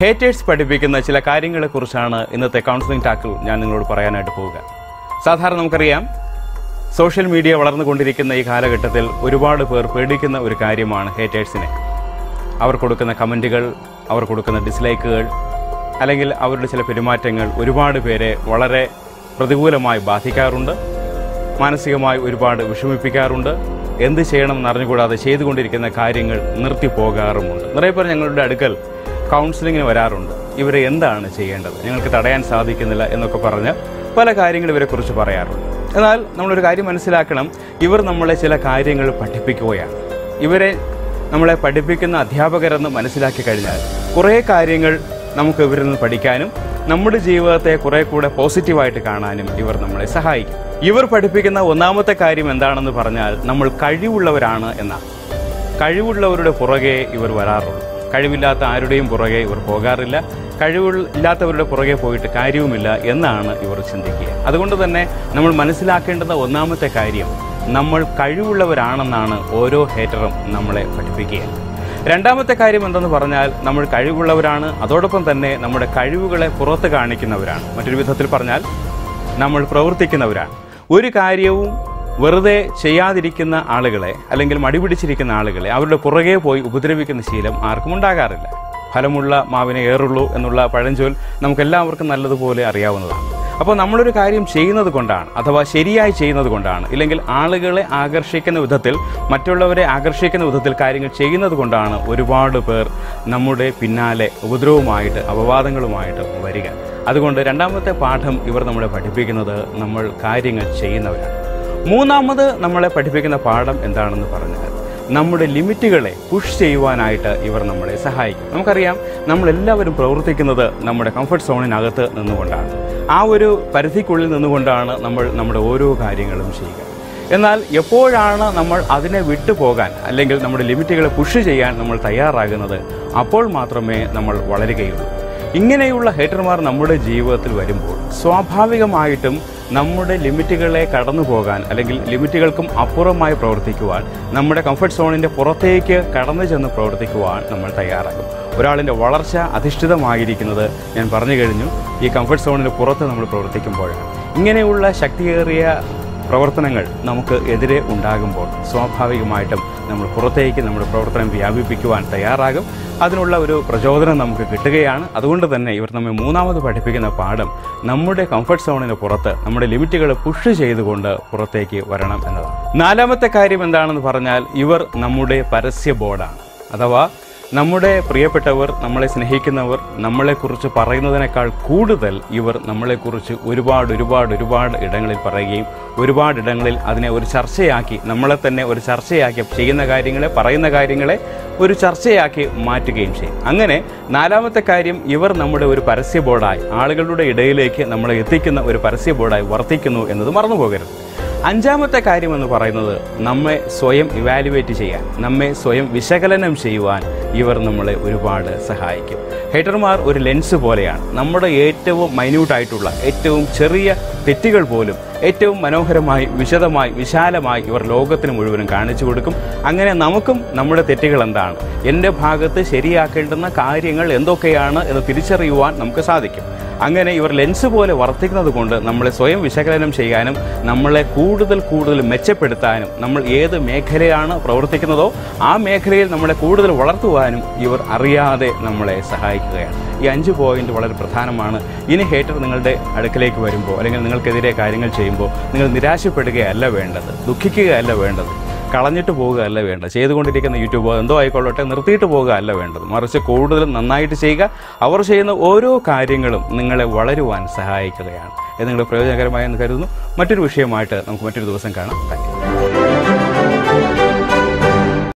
haters പഠിപ്പിക്കുന്ന ചില കാര്യങ്ങളെക്കുറിച്ചാണ് ഇന്നത്തെ കൗൺസിലിംഗ് ടാക്കിൽ ഞാൻ നിങ്ങളോട് പറയാനായിട്ട് പോവുക സാധാരണ നമുക്കറിയാം സോഷ്യൽ മീഡിയ വളർന്നുകൊണ്ടിരിക്കുന്ന ഈ കാലഘട്ടത്തിൽ ഒരുപാട് പേർ പേടിക്കുന്ന ഒരു കാര്യമാണ് ഹേറ്റേഴ്സിനെ അവർ കൊടുക്കുന്ന കമൻറ്റുകൾ അവർ കൊടുക്കുന്ന ഡിസ്ലൈക്കുകൾ അല്ലെങ്കിൽ അവരുടെ ചില പെരുമാറ്റങ്ങൾ ഒരുപാട് പേരെ വളരെ പ്രതികൂലമായി ബാധിക്കാറുണ്ട് മാനസികമായി ഒരുപാട് വിഷമിപ്പിക്കാറുണ്ട് എന്ത് ചെയ്യണമെന്ന് അറിഞ്ഞുകൂടാതെ ചെയ്തുകൊണ്ടിരിക്കുന്ന കാര്യങ്ങൾ നിർത്തിപ്പോകാറുമുണ്ട് നിറയെ പേർ ഞങ്ങളുടെ അടുക്കൽ കൗൺസിലിങ്ങിന് വരാറുണ്ട് ഇവരെ എന്താണ് ചെയ്യേണ്ടത് ഞങ്ങൾക്ക് തടയാൻ സാധിക്കുന്നില്ല എന്നൊക്കെ പറഞ്ഞ് പല കാര്യങ്ങൾ ഇവരെക്കുറിച്ച് പറയാറുണ്ട് എന്നാൽ നമ്മളൊരു കാര്യം മനസ്സിലാക്കണം ഇവർ നമ്മളെ ചില കാര്യങ്ങൾ പഠിപ്പിക്കുകയാണ് ഇവരെ നമ്മളെ പഠിപ്പിക്കുന്ന അധ്യാപകരെന്ന് മനസ്സിലാക്കി കഴിഞ്ഞാൽ കുറേ കാര്യങ്ങൾ നമുക്ക് ഇവരിൽ നിന്ന് പഠിക്കാനും നമ്മുടെ ജീവിതത്തെ കുറെ കൂടെ പോസിറ്റീവായിട്ട് കാണാനും ഇവർ നമ്മളെ സഹായിക്കും ഇവർ പഠിപ്പിക്കുന്ന ഒന്നാമത്തെ കാര്യം എന്താണെന്ന് പറഞ്ഞാൽ നമ്മൾ കഴിവുള്ളവരാണ് എന്നാണ് കഴിവുള്ളവരുടെ പുറകെ ഇവർ വരാറുള്ളൂ കഴിവില്ലാത്ത ആരുടെയും പുറകെ ഇവർ പോകാറില്ല കഴിവില്ലാത്തവരുടെ പുറകെ പോയിട്ട് കാര്യവുമില്ല എന്നാണ് ഇവർ ചിന്തിക്കുക അതുകൊണ്ട് തന്നെ നമ്മൾ മനസ്സിലാക്കേണ്ടുന്ന ഒന്നാമത്തെ കാര്യം നമ്മൾ കഴിവുള്ളവരാണെന്നാണ് ഓരോ ഹേറ്ററും നമ്മളെ പഠിപ്പിക്കുക രണ്ടാമത്തെ കാര്യം എന്തെന്ന് പറഞ്ഞാൽ നമ്മൾ കഴിവുള്ളവരാണ് അതോടൊപ്പം തന്നെ നമ്മുടെ കഴിവുകളെ പുറത്ത് കാണിക്കുന്നവരാണ് മറ്റൊരു വിധത്തിൽ പറഞ്ഞാൽ നമ്മൾ പ്രവർത്തിക്കുന്നവരാണ് ഒരു കാര്യവും വെറുതെ ചെയ്യാതിരിക്കുന്ന ആളുകളെ അല്ലെങ്കിൽ മടിപിടിച്ചിരിക്കുന്ന ആളുകളെ അവരുടെ പുറകെ പോയി ഉപദ്രവിക്കുന്ന ശീലം ആർക്കും ഉണ്ടാകാറില്ല ഫലമുള്ള മാവിനെ ഏറുള്ളൂ എന്നുള്ള പഴഞ്ചൊൽ നമുക്കെല്ലാവർക്കും നല്ലതുപോലെ അറിയാവുന്നതാണ് അപ്പോൾ നമ്മളൊരു കാര്യം ചെയ്യുന്നത് കൊണ്ടാണ് അഥവാ ശരിയായി ചെയ്യുന്നത് കൊണ്ടാണ് ഇല്ലെങ്കിൽ ആളുകളെ ആകർഷിക്കുന്ന വിധത്തിൽ മറ്റുള്ളവരെ ആകർഷിക്കുന്ന വിധത്തിൽ കാര്യങ്ങൾ ചെയ്യുന്നത് കൊണ്ടാണ് ഒരുപാട് പേർ നമ്മുടെ പിന്നാലെ ഉപദ്രവമായിട്ട് അപവാദങ്ങളുമായിട്ട് വരിക അതുകൊണ്ട് രണ്ടാമത്തെ പാഠം ഇവർ നമ്മളെ പഠിപ്പിക്കുന്നത് നമ്മൾ കാര്യങ്ങൾ ചെയ്യുന്നവരാണ് മൂന്നാമത് നമ്മളെ പഠിപ്പിക്കുന്ന പാഠം എന്താണെന്ന് പറഞ്ഞാൽ നമ്മുടെ ലിമിറ്റുകളെ പുഷ് ചെയ്യുവാനായിട്ട് ഇവർ നമ്മളെ സഹായിക്കും നമുക്കറിയാം നമ്മളെല്ലാവരും പ്രവർത്തിക്കുന്നത് നമ്മുടെ കംഫർട്ട് സോണിനകത്ത് നിന്നുകൊണ്ടാണ് ആ ഒരു പരിധിക്കുള്ളിൽ നിന്നുകൊണ്ടാണ് നമ്മൾ നമ്മുടെ ഓരോ കാര്യങ്ങളും ചെയ്യുക എന്നാൽ എപ്പോഴാണ് നമ്മൾ അതിനെ വിട്ടുപോകാൻ അല്ലെങ്കിൽ നമ്മുടെ ലിമിറ്റുകളെ പുഷ് ചെയ്യാൻ നമ്മൾ തയ്യാറാകുന്നത് അപ്പോൾ മാത്രമേ നമ്മൾ വളരുകയുള്ളൂ ഇങ്ങനെയുള്ള ഹേറ്റർമാർ നമ്മുടെ ജീവിതത്തിൽ വരുമ്പോൾ സ്വാഭാവികമായിട്ടും നമ്മുടെ ലിമിറ്റുകളെ കടന്നു പോകാൻ അല്ലെങ്കിൽ ലിമിറ്റുകൾക്കും അപ്പുറമായി പ്രവർത്തിക്കുവാൻ നമ്മുടെ കംഫർട്ട് സോണിൻ്റെ പുറത്തേക്ക് കടന്നു ചെന്ന് പ്രവർത്തിക്കുവാൻ നമ്മൾ തയ്യാറാകും ഒരാളിൻ്റെ വളർച്ച അധിഷ്ഠിതമായിരിക്കുന്നത് ഞാൻ പറഞ്ഞു കഴിഞ്ഞു ഈ കംഫർട്ട് സോണിന് പുറത്ത് നമ്മൾ പ്രവർത്തിക്കുമ്പോഴാണ് ഇങ്ങനെയുള്ള ശക്തിയേറിയ പ്രവർത്തനങ്ങൾ നമുക്ക് എതിരെ ഉണ്ടാകുമ്പോൾ സ്വാഭാവികമായിട്ടും നമ്മൾ പുറത്തേക്ക് നമ്മുടെ പ്രവർത്തനം വ്യാപിപ്പിക്കുവാൻ തയ്യാറാകും അതിനുള്ള ഒരു പ്രചോദനം നമുക്ക് കിട്ടുകയാണ് അതുകൊണ്ട് തന്നെ ഇവർ നമ്മെ മൂന്നാമത് പഠിപ്പിക്കുന്ന പാഠം നമ്മുടെ കംഫർട്ട് സോണിന് പുറത്ത് നമ്മുടെ ലിമിറ്റുകൾ പുഷ് ചെയ്തുകൊണ്ട് പുറത്തേക്ക് വരണം എന്നതാണ് നാലാമത്തെ കാര്യം എന്താണെന്ന് പറഞ്ഞാൽ ഇവർ നമ്മുടെ പരസ്യ ബോർഡാണ് അഥവാ നമ്മുടെ പ്രിയപ്പെട്ടവർ നമ്മളെ സ്നേഹിക്കുന്നവർ നമ്മളെക്കുറിച്ച് പറയുന്നതിനേക്കാൾ കൂടുതൽ ഇവർ നമ്മളെക്കുറിച്ച് ഒരുപാട് ഒരുപാട് ഒരുപാട് ഇടങ്ങളിൽ പറയുകയും ഒരുപാട് ഇടങ്ങളിൽ അതിനെ ഒരു ചർച്ചയാക്കി നമ്മളെ തന്നെ ഒരു ചർച്ചയാക്കി ചെയ്യുന്ന കാര്യങ്ങളെ പറയുന്ന കാര്യങ്ങളെ ഒരു ചർച്ചയാക്കി മാറ്റുകയും ചെയ്യും അങ്ങനെ നാലാമത്തെ കാര്യം ഇവർ നമ്മുടെ ഒരു പരസ്യ ബോർഡായി ആളുകളുടെ ഇടയിലേക്ക് നമ്മളെ എത്തിക്കുന്ന ഒരു പരസ്യ ബോർഡായി വർത്തിക്കുന്നു എന്നത് മറന്നു പോകരുത് അഞ്ചാമത്തെ കാര്യം എന്ന് പറയുന്നത് നമ്മെ സ്വയം ഇവാലുവേറ്റ് ചെയ്യാൻ നമ്മെ സ്വയം വിശകലനം ചെയ്യുവാൻ ഇവർ നമ്മളെ ഒരുപാട് സഹായിക്കും ഹേറ്റർമാർ ഒരു ലെൻസ് പോലെയാണ് നമ്മുടെ ഏറ്റവും മൈന്യൂട്ടായിട്ടുള്ള ഏറ്റവും ചെറിയ തെറ്റുകൾ പോലും ഏറ്റവും മനോഹരമായി വിശദമായി വിശാലമായി ഇവർ ലോകത്തിന് മുഴുവനും കാണിച്ചു കൊടുക്കും അങ്ങനെ നമുക്കും നമ്മുടെ തെറ്റുകൾ എന്താണ് എൻ്റെ ഭാഗത്ത് ശരിയാക്കേണ്ടുന്ന കാര്യങ്ങൾ എന്തൊക്കെയാണ് എന്ന് തിരിച്ചറിയുവാൻ നമുക്ക് സാധിക്കും അങ്ങനെ ഇവർ ലെൻസ് പോലെ വർത്തിക്കുന്നത് കൊണ്ട് നമ്മളെ സ്വയം വിശകലനം ചെയ്യാനും നമ്മളെ കൂടുതൽ കൂടുതൽ മെച്ചപ്പെടുത്താനും നമ്മൾ ഏത് മേഖലയാണ് പ്രവർത്തിക്കുന്നതോ ആ മേഖലയിൽ നമ്മളെ കൂടുതൽ വളർത്തുവാനും ഇവർ അറിയാതെ നമ്മളെ സഹായിക്കുകയാണ് ഈ അഞ്ച് പോയിന്റ് വളരെ പ്രധാനമാണ് ഇനി ഹേറ്റർ നിങ്ങളുടെ അടുക്കലേക്ക് വരുമ്പോൾ അല്ലെങ്കിൽ നിങ്ങൾക്കെതിരെ കാര്യങ്ങൾ ചെയ്യുമ്പോൾ നിങ്ങൾ നിരാശപ്പെടുകയല്ല വേണ്ടത് ദുഃഖിക്കുകയല്ല വേണ്ടത് കളഞ്ഞിട്ട് പോവുകയല്ല വേണ്ടത് ചെയ്തുകൊണ്ടിരിക്കുന്ന യൂട്യൂബോ എന്തോ ആയിക്കൊള്ളട്ടെ നിർത്തിയിട്ട് പോവുകയല്ല വേണ്ടത് മറിച്ച് കൂടുതലും നന്നായിട്ട് ചെയ്യുക അവർ ചെയ്യുന്ന ഓരോ കാര്യങ്ങളും നിങ്ങളെ വളരുവാൻ സഹായിക്കുകയാണ് ഇത് നിങ്ങൾ പ്രയോജനകരമായെന്ന് കരുതുന്നു മറ്റൊരു വിഷയമായിട്ട് നമുക്ക് മറ്റൊരു ദിവസം കാണാം താങ്ക് യു